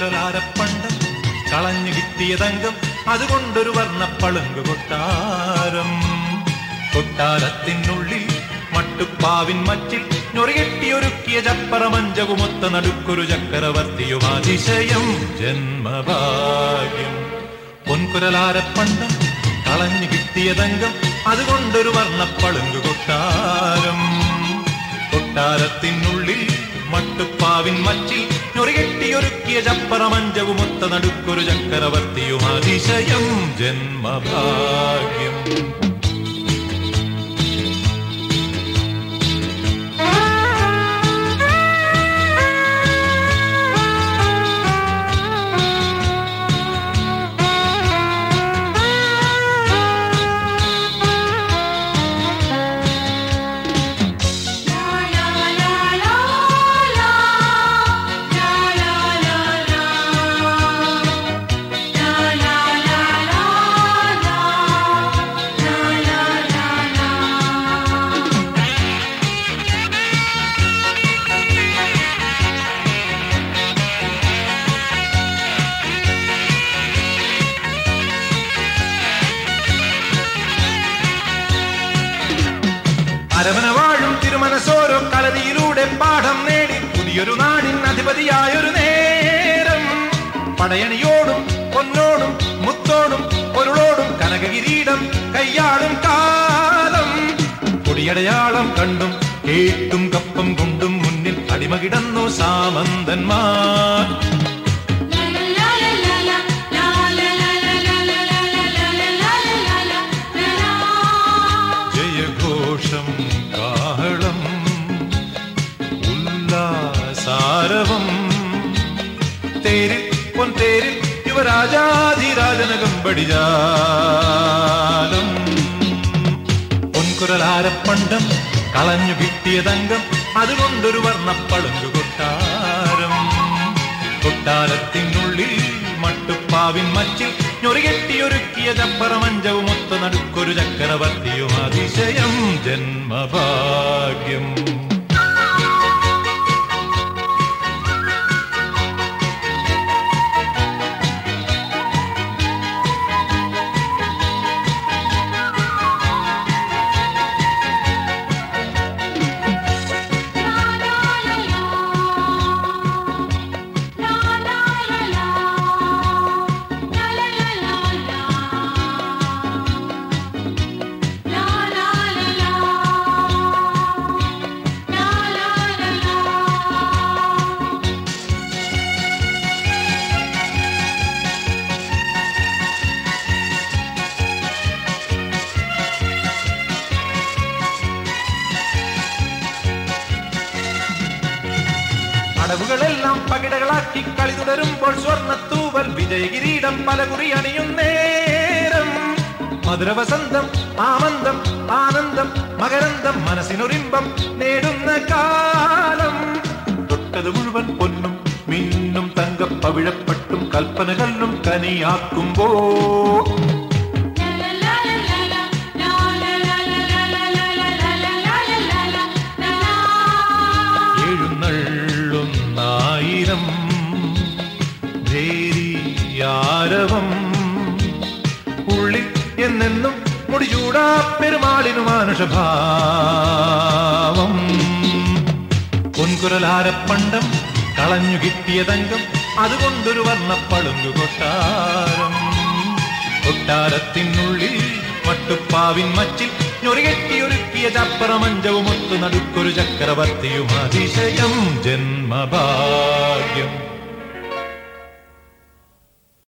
പൊൻകുരലാരപ്പണ്ടം കളഞ്ഞു കിട്ടിയതങ്കം അതുകൊണ്ടൊരു വർണ്ണപ്പളുങ്ക് കൊട്ടാരം കൊട്ടാരത്തിനുള്ളിൽ മട്ടുപ്പാവിൻ മച്ചിൽ ഞൊറികെട്ടിയൊരുക്കിയ ചപ്പറമഞ്ചകുമൊത്ത നടുക്കൊരു ചക്രവർത്തിയും അതിശയം ജന്മഭാഗ്യം പൊൻകുരലാരപ്പണ്ടം കളഞ്ഞു കിട്ടിയതങ്കം അതുകൊണ്ടൊരു വർണ്ണപ്പളുങ്ക് കൊട്ടാരം കൊട്ടാരത്തിനുള്ളിൽ മട്ടുപ്പാവിൻ മച്ചിൽ ഞൊറികെട്ടിയൊരുക്കിയ ചപ്പറമഞ്ചവുമൊത്ത നടുക്കൊരു ചക്രവർത്തിയും അതിശയം ജന്മഭാഗ്യം അരവന വാഴും തിരുമനസോരോ കളരിയിലൂടെ പാഠം നേടി പുതിയൊരു നാടിൻ അധിപതിയായൊരു നേരം പടയണിയോടും പൊന്നോടും മുത്തോടും പൊരുളോടും കനകകിരീടം കയ്യാടും കാലം കൊടിയടയാളം കണ്ടും കേട്ടും കപ്പം കൊണ്ടും മുന്നിൽ അടിമ കിടന്നു സാമന്തന്മാർ ജയഘോഷം കാഹളം ഉല്ലാസാരവം തേരിൽ പൊൻതേരിൽ യുവരാജാധിരാജനകം പടിജാലം പൊൻകുരലാരപ്പണ്ടം കളഞ്ഞു കിട്ടിയതങ്കം അതുകൊണ്ടൊരു വർണ്ണപ്പളുങ്കു കൊട്ടാരം കൊട്ടാരത്തിനുള്ളിൽ മട്ടുപ്പാവിൻ മച്ചിൽ ഞൊറികെട്ടിയൊരുക്കിയ ചപ്പറമഞ്ചവും ഒത്ത നടുക്കൊരു ചക്രവർത്തിയും അതിശയം ജന്മഭാഗ്യം അടവുകളെല്ലാം പകിടകളാക്കി കളി തുടരുമ്പോൾ സ്വർണ്ണത്തൂവൽ വിജയകിരീടം പലകുറി അണിയും നേരം മധുരവസന്തം ആനന്ദം ആനന്ദം മകരന്തം മനസ്സിനൊരിമ്പം നേടുന്ന കാലം തൊട്ടത് മുഴുവൻ പൊന്നും മിന്നും തങ്കപ്പവിഴപ്പട്ടും കൽപ്പനകല്ലും കനിയാക്കുമ്പോ എഴുന്നള്ളുന്നായിരം ധേരിയാരവം ഉള്ളിൽ എന്നെന്നും മുടിചൂടാ പെരുമാളിനു മാനുഷഭാവം പൊൻകുരലാരപ്പണ്ടം കളഞ്ഞു കിട്ടിയതങ്കം അതുകൊണ്ടൊരു വർണ്ണപ്പളുങ്കു കൊട്ടാരം കൊട്ടാരത്തിനുള്ളിൽ മട്ടുപ്പാവിൻ മച്ചിൽ ഞൊറികെട്ടിയൊരുക്കിയ ചപ്പറമഞ്ചവും ഒത്തു നടുക്കൊരു ചക്രവർത്തിയും അതിശയം ജന്മഭാ